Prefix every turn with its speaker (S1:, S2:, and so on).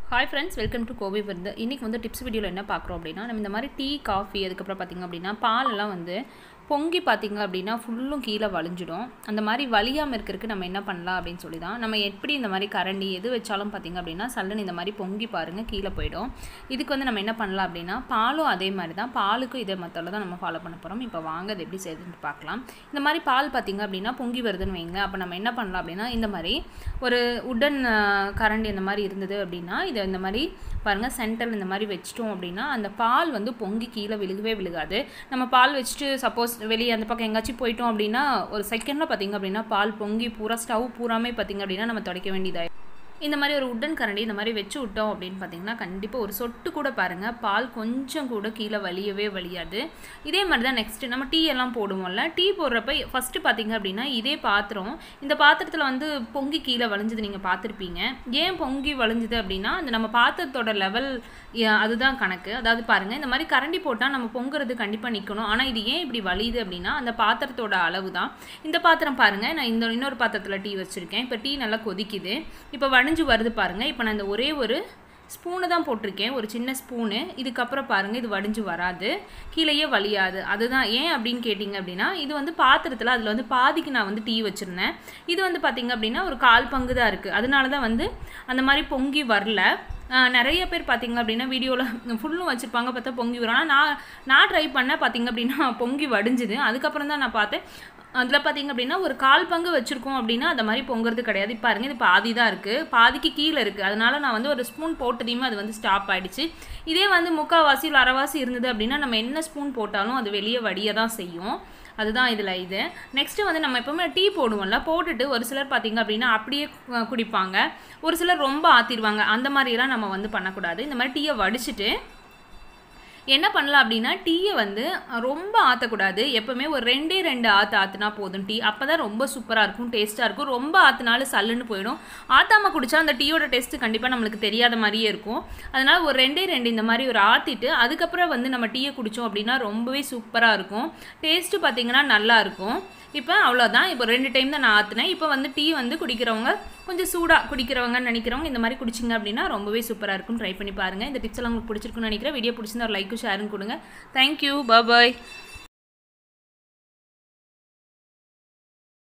S1: hi friends welcome to Kovai Virundhu இன்றைக்கி வந்து tips வீடியோவில் என்ன பார்க்குறோம் அப்படின்னா நம்ம இந்த மாதிரி டீ காஃபி அதுக்கப்புறம் பார்த்திங்க அப்படின்னா பாலெல்லாம் வந்து பொங்கி பார்த்திங்க அப்படின்னா ஃபுல்லும் கீழே வலிஞ்சிடும் அந்த மாதிரி வலியாமல் இருக்கிறதுக்கு நம்ம என்ன பண்ணலாம் அப்படின்னு சொல்லி தான் நம்ம எப்படி இந்த மாதிரி கரண்டி எது வச்சாலும் பார்த்திங்க அப்படின்னா சல்லுன்னு இந்த மாதிரி பொங்கி பாருங்கள் கீழே போயிடும் இதுக்கு வந்து நம்ம என்ன பண்ணலாம் அப்படின்னா பாலும் அதே மாதிரி தான் பாலுக்கும் இதே மெத்தடில் தான் நம்ம ஃபாலோ பண்ண போகிறோம் இப்போ வாங்க அது எப்படி செய்யுதுன்னு பார்க்கலாம் இந்த மாதிரி பால் பார்த்திங்க அப்படின்னா பொங்கி வருதுன்னு வைங்க அப்போ நம்ம என்ன பண்ணலாம் அப்படின்னா இந்த மாதிரி ஒரு உடன் கரண்டி இந்த மாதிரி இருந்தது அப்படின்னா இதை இந்த மாதிரி பாருங்கள் சென்டரில் இந்த மாதிரி வச்சிட்டோம் அப்படின்னா அந்த பால் வந்து பொங்கி கீழே விழுகவே விழுகாது நம்ம பால் வச்சுட்டு சப்போஸ் வெளியே அந்த பக்கம் எங்கேயாச்சும் போயிட்டோம் அப்படின்னா ஒரு செகண்டில் பார்த்திங்க அப்படின்னா பால் பொங்கி பூரா ஸ்டவ் பூராமே பார்த்திங்க அப்படின்னா நம்ம துடைக்க வேண்டியதாய் இந்த மாதிரி ஒரு உட்டன் கரண்டி இந்த மாதிரி வச்சு விட்டோம் அப்படின்னு பார்த்தீங்கன்னா கண்டிப்பாக ஒரு சொட்டு கூட பாருங்கள் பால் கொஞ்சம் கூட கீழே வலியவே வலியாது இதே மாதிரி தான் நெக்ஸ்ட்டு நம்ம டீ எல்லாம் போடுவோம்ல டீ போடுறப்ப ஃபஸ்ட்டு பார்த்தீங்க அப்படின்னா இதே பாத்திரம் இந்த பாத்திரத்தில் வந்து பொங்கி கீழே வலிஞ்சது நீங்கள் பார்த்துருப்பீங்க ஏன் பொங்கி வலிஞ்சுது அப்படின்னா அந்த நம்ம பாத்திரத்தோட லெவல் அதுதான் கணக்கு அதாவது பாருங்கள் இந்த மாதிரி கரண்டி போட்டால் நம்ம பொங்குறது கண்டிப்பாக நிற்கணும் ஆனால் இது ஏன் இப்படி வலியுது அப்படின்னா அந்த பாத்திரத்தோட அளவு தான் இந்த பாத்திரம் பாருங்கள் நான் இந்த இன்னொரு பாத்திரத்தில் டீ வச்சுருக்கேன் இப்போ டீ நல்லா கொதிக்குது இப்போ வடிஞ்சு வருது பாருங்கள் இப்போ நான் இந்த ஒரே ஒரு ஸ்பூனு தான் போட்டிருக்கேன் ஒரு சின்ன ஸ்பூனு இதுக்கப்புறம் பாருங்கள் இது வடிஞ்சு வராது கீழேயே வலியாது அதுதான் ஏன் அப்படின்னு கேட்டிங்க அப்படின்னா இது வந்து பாத்திரத்தில் அதில் வந்து பாதிக்கு நான் வந்து டீ வச்சுருந்தேன் இது வந்து பார்த்திங்க அப்படின்னா ஒரு கால் பங்கு தான் இருக்குது அதனால தான் வந்து அந்த மாதிரி பொங்கி வரல நிறைய பேர் பார்த்திங்க அப்படின்னா வீடியோவில் ஃபுல்லும் வச்சுருப்பாங்க பார்த்தா பொங்கி வரும் ஆனால் நான் நான் ட்ரை பண்ணேன் பார்த்திங்க அப்படின்னா பொங்கி வடிஞ்சுது அதுக்கப்புறம் தான் நான் பார்த்தேன் அதில் பார்த்திங்க அப்படின்னா ஒரு கால் பங்கு வச்சுருக்கோம் அப்படின்னா அந்த மாதிரி பொங்குறது கிடையாது இப்போ பாருங்கள் இது பாதி தான் இருக்குது பாதிக்கு கீழே இருக்குது அதனால் நான் வந்து ஒரு ஸ்பூன் போட்டதையுமே அது வந்து ஸ்டாப் ஆகிடுச்சு இதே வந்து முக்கால்வாசி இல்லை அரைவாசி இருந்தது அப்படின்னா நம்ம என்ன ஸ்பூன் போட்டாலும் அது வெளியே வடிய தான் செய்யும் அதுதான் இதில் இது நெக்ஸ்ட்டு வந்து நம்ம எப்போவுமே டீ போடுவோம்ல போட்டுட்டு ஒரு சிலர் பார்த்திங்க அப்படின்னா அப்படியே குடிப்பாங்க ஒரு சிலர் ரொம்ப ஆற்றிடுவாங்க அந்த மாதிரியெல்லாம் நம்ம வந்து பண்ணக்கூடாது இந்த மாதிரி டீயை வடிச்சிட்டு என்ன பண்ணலாம் அப்படின்னா டீயை வந்து ரொம்ப ஆற்றக்கூடாது எப்போவுமே ஒரு ரெண்டே ரெண்டு ஆற்று ஆற்றுனா போதும் டீ அப்போ தான் ரொம்ப சூப்பராக இருக்கும் டேஸ்ட்டாக இருக்கும் ரொம்ப ஆற்றுனாலும் சல்லுன்னு போயிடும் ஆற்றாமல் குடித்தா அந்த டீயோட டேஸ்ட்டு கண்டிப்பாக நம்மளுக்கு தெரியாத மாதிரியே இருக்கும் அதனால் ஒரு ரெண்டே ரெண்டு இந்த மாதிரி ஒரு ஆற்றிட்டு அதுக்கப்புறம் வந்து நம்ம டீயை குடித்தோம் அப்படின்னா ரொம்பவே சூப்பராக இருக்கும் டேஸ்ட்டு பார்த்திங்கன்னா நல்லாயிருக்கும் இப்போ அவ்வளோதான் இப்போ ரெண்டு டைம் தான் நான் ஆற்றுனேன் இப்போ வந்து டீ வந்து குடிக்கிறவங்க கொஞ்சம் சூடாக குடிக்கிறவங்கன்னு நினைக்கிறவங்க இந்த மாதிரி குடிச்சிங்க அப்படின்னா ரொம்பவே சூப்பராக இருக்கும் ட்ரை பண்ணி பாருங்கள் இந்த டிப்ஸ் எல்லாம் உங்களுக்கு பிடிச்சிருக்குன்னு நினைக்கிறேன் வீடியோ பிடிச்சிருந்தா ஒரு லைக்கும் ஷேரும் கொடுங்க தேங்க்யூ பாய்